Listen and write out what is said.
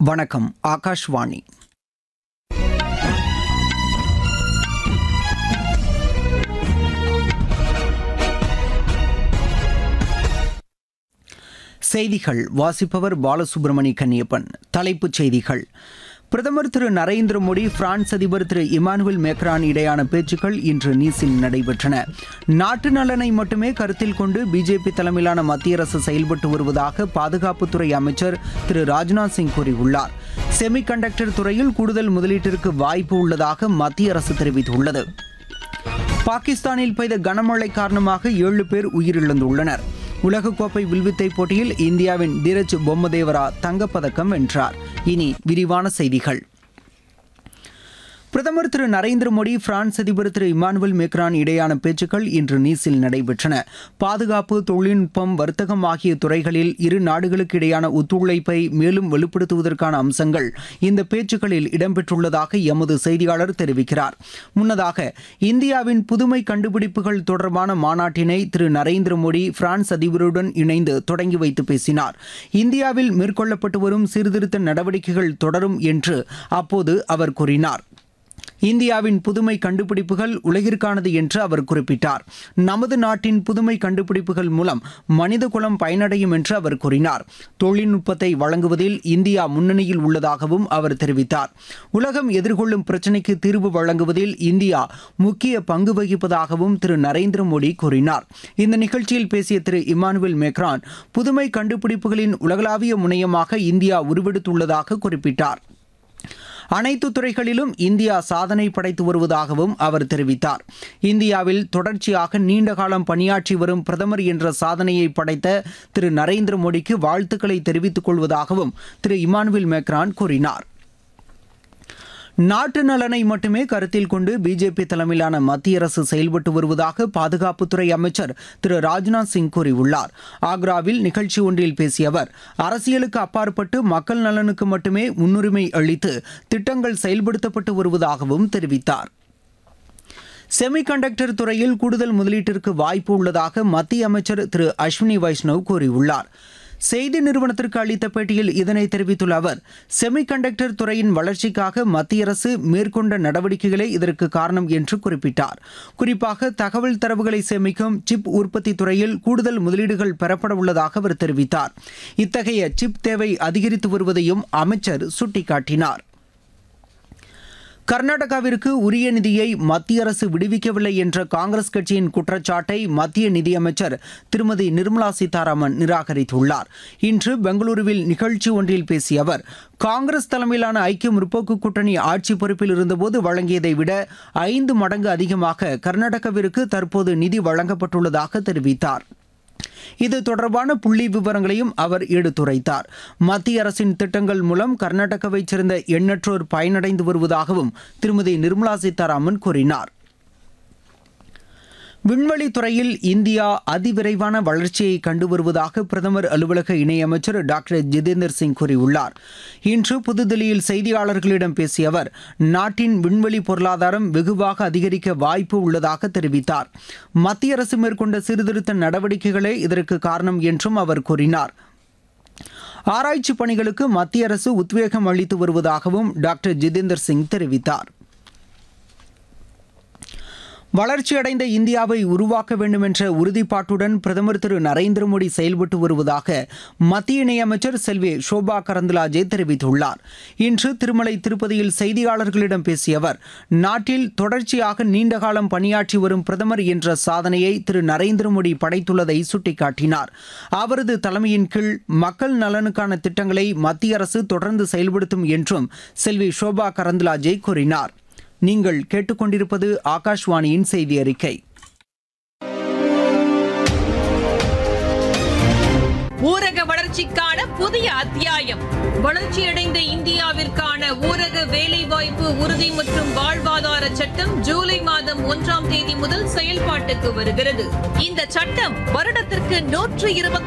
வணக்கம் ஆகாஷ்வாணி செய்திகள் வாசிப்பவர் பாலசுப்ரமணி கன்னியப்பன் தலைப்புச் செய்திகள் பிரதமர் திரு நரேந்திர மோடி பிரான்ஸ் அதிபர் திரு இமானுவேல் மேக்ரான் இடையான பேச்சுக்கள் இன்று நீஸில் நடைபெற்றன நாட்டு நலனை மட்டுமே கருத்தில் கொண்டு பிஜேபி தலைமையிலான மத்திய அரசு செயல்பட்டு வருவதாக பாதுகாப்புத்துறை அமைச்சர் திரு ராஜ்நாத் சிங் கூறியுள்ளார் செமிகண்டக்டர் துறையில் கூடுதல் முதலீட்டிற்கு வாய்ப்பு உள்ளதாக மத்திய அரசு தெரிவித்துள்ளது பாகிஸ்தானில் பெய்த கனமழை காரணமாக ஏழு பேர் உயிரிழந்துள்ளனர் உலகக்கோப்பை வில்வித்தை போட்டியில் இந்தியாவின் தீரஜ் பொம்மதேவரா தங்கப்பதக்கம் வென்றார் இனி விரிவான செய்திகள் பிரதமர் திரு நரேந்திர மோடி பிரான்ஸ் அதிபர் திரு இமானுவேல் மேக்ரான் இடையான பேச்சுக்கள் இன்று நீஸில் நடைபெற்றன பாதுகாப்பு தொழில்நுட்பம் வர்த்தகம் ஆகிய துறைகளில் இரு நாடுகளுக்கு இடையான ஒத்துழைப்பை மேலும் வலுப்படுத்துவதற்கான அம்சங்கள் இந்த பேச்சுக்களில் இடம்பெற்றுள்ளதாக எமது செய்தியாளர் தெரிவிக்கிறார் முன்னதாக இந்தியாவின் புதுமை கண்டுபிடிப்புகள் தொடர்பான மாநாட்டினை திரு நரேந்திர மோடி பிரான்ஸ் அதிபருடன் இணைந்து தொடங்கி வைத்து பேசினார் இந்தியாவில் மேற்கொள்ளப்பட்டு வரும் சீர்திருத்த நடவடிக்கைகள் தொடரும் என்று அப்போது அவர் கூறினார் இந்தியாவின் புதுமை கண்டுபிடிப்புகள் உலகிற்கானது என்று அவர் குறிப்பிட்டார் நமது நாட்டின் புதுமை கண்டுபிடிப்புகள் மூலம் மனிதகுலம் பயனடையும் என்று அவர் கூறினார் தொழில்நுட்பத்தை வழங்குவதில் இந்தியா முன்னணியில் உள்ளதாகவும் அவர் தெரிவித்தார் உலகம் எதிர்கொள்ளும் பிரச்சினைக்கு தீர்வு வழங்குவதில் இந்தியா முக்கிய பங்கு வகிப்பதாகவும் திரு நரேந்திர மோடி கூறினார் இந்த நிகழ்ச்சியில் பேசிய திரு இமானுவேல் மேக்ரான் புதுமை கண்டுபிடிப்புகளின் உலகளாவிய முனையமாக இந்தியா உருவெடுத்துள்ளதாக குறிப்பிட்டார் அனைத்து துறைகளிலும் இந்தியா சாதனை படைத்து வருவதாகவும் அவர் தெரிவித்தார் இந்தியாவில் தொடர்ச்சியாக நீண்ட காலம் பணியாற்றி வரும் பிரதமர் என்ற சாதனையை படைத்த திரு நரேந்திர மோடிக்கு வாழ்த்துக்களை தெரிவித்துக் கொள்வதாகவும் திரு இமானுவேல் மேக்ரான் கூறினார் நாட்டு நலனை மட்டுமே கருத்தில் கொண்டு பிஜேபி தலைமையிலான மத்திய அரசு செயல்பட்டு வருவதாக பாதுகாப்புத்துறை அமைச்சர் திரு ராஜ்நாத் சிங் கூறியுள்ளார் ஆக்ராவில் நிகழ்ச்சி ஒன்றில் பேசிய அவர் அரசியலுக்கு அப்பாற்பட்டு மக்கள் நலனுக்கு மட்டுமே முன்னுரிமை அளித்து திட்டங்கள் செயல்படுத்தப்பட்டு வருவதாகவும் தெரிவித்தார் செமிகண்டக்டர் துறையில் கூடுதல் முதலீட்டிற்கு வாய்ப்பு உள்ளதாக மத்திய அமைச்சர் திரு அஸ்வினி வைஷ்ணவ் கூறியுள்ளார் செய்தி நிறுவனத்திற்கு அளித்த பேட்டியில் இதனை தெரிவித்துள்ள அவர் செமிகண்டக்டர் துறையின் வளர்ச்சிக்காக மத்திய அரசு மேற்கொண்ட நடவடிக்கைகளே இதற்கு காரணம் என்று குறிப்பிட்டார் குறிப்பாக தகவல் தரவுகளை சேமிக்கும் சிப் உற்பத்தி துறையில் கூடுதல் முதலீடுகள் பெறப்பட உள்ளதாக அவர் தெரிவித்தார் இத்தகைய சிப் தேவை அதிகரித்து வருவதையும் அமைச்சர் சுட்டிக்காட்டினார் கர்நாடகாவிற்கு உரிய நிதியை மத்திய அரசு விடுவிக்கவில்லை என்ற காங்கிரஸ் கட்சியின் குற்றச்சாட்டை மத்திய நிதியமைச்சர் திருமதி நிர்மலா சீதாராமன் நிராகரித்துள்ளார் இன்று பெங்களூருவில் நிகழ்ச்சி ஒன்றில் பேசிய அவர் காங்கிரஸ் தலைமையிலான ஐக்கிய முற்போக்கு கூட்டணி ஆட்சி பொறுப்பில் இருந்தபோது வழங்கியதை விட ஐந்து மடங்கு அதிகமாக கர்நாடகாவிற்கு தற்போது நிதி வழங்கப்பட்டுள்ளதாக தெரிவித்தார் இது தொடர்பான புள்ளி விவரங்களையும் அவர் எடுத்துரைத்தார் மத்திய அரசின் திட்டங்கள் மூலம் கர்நாடகாவைச் சேர்ந்த எண்ணற்றோர் பயனடைந்து வருவதாகவும் திருமதி நிர்மலா சீதாராமன் கூறினார் விண்வெளி துறையில் இந்தியா அதிவிரைவான வளர்ச்சியை கண்டு வருவதாக பிரதமர் அலுவலக இணையமைச்சர் டாக்டர் ஜிதேந்தர் சிங் கூறியுள்ளார் இன்று புதுதில்லியில் செய்தியாளர்களிடம் பேசிய அவர் நாட்டின் விண்வெளி பொருளாதாரம் வெகுவாக அதிகரிக்க வாய்ப்பு உள்ளதாக தெரிவித்தார் மத்திய அரசு மேற்கொண்ட சீர்திருத்த நடவடிக்கைகளே இதற்கு காரணம் என்றும் அவர் கூறினார் ஆராய்ச்சி பணிகளுக்கு மத்திய அரசு உத்வேகம் அளித்து வருவதாகவும் டாக்டர் ஜிதேந்தர் சிங் தெரிவித்தார் வளர்ச்சியடைந்த இந்தியாவை உருவாக்க வேண்டும் என்ற உறுதிப்பாட்டுடன் பிரதமர் திரு நரேந்திர மோடி செயல்பட்டு வருவதாக மத்திய இணையமைச்சர் செல்வி ஷோபா கரந்தலாஜே தெரிவித்துள்ளார் இன்று திருமலை திருப்பதியில் செய்தியாளர்களிடம் பேசிய அவர் நாட்டில் தொடர்ச்சியாக நீண்டகாலம் பணியாற்றி வரும் பிரதமர் என்ற சாதனையை திரு நரேந்திர மோடி படைத்துள்ளதை சுட்டிக்காட்டினார் அவரது தலைமையின் கீழ் மக்கள் நலனுக்கான திட்டங்களை மத்திய அரசு தொடர்ந்து செயல்படுத்தும் என்றும் செல்வி ஷோபா கரந்தலாஜே கூறினார் நீங்கள் கேட்டுக்கொண்டிருப்பது ஆகாஷ்வாணியின் செய்தி அறிக்கை ஊரக வளர்ச்சிக்கான புதிய அத்தியாயம் வளர்ச்சியடைந்த இந்தியாவிற்கான ஊரக வேலைவாய்ப்பு உறுதி மற்றும் வாழ்வாதார சட்டம் ஜூலை மாதம் ஒன்றாம் தேதி முதல் செயல்பாட்டுக்கு வருகிறது இந்த சட்டம் வருடத்திற்கு நூற்று இருபத்தி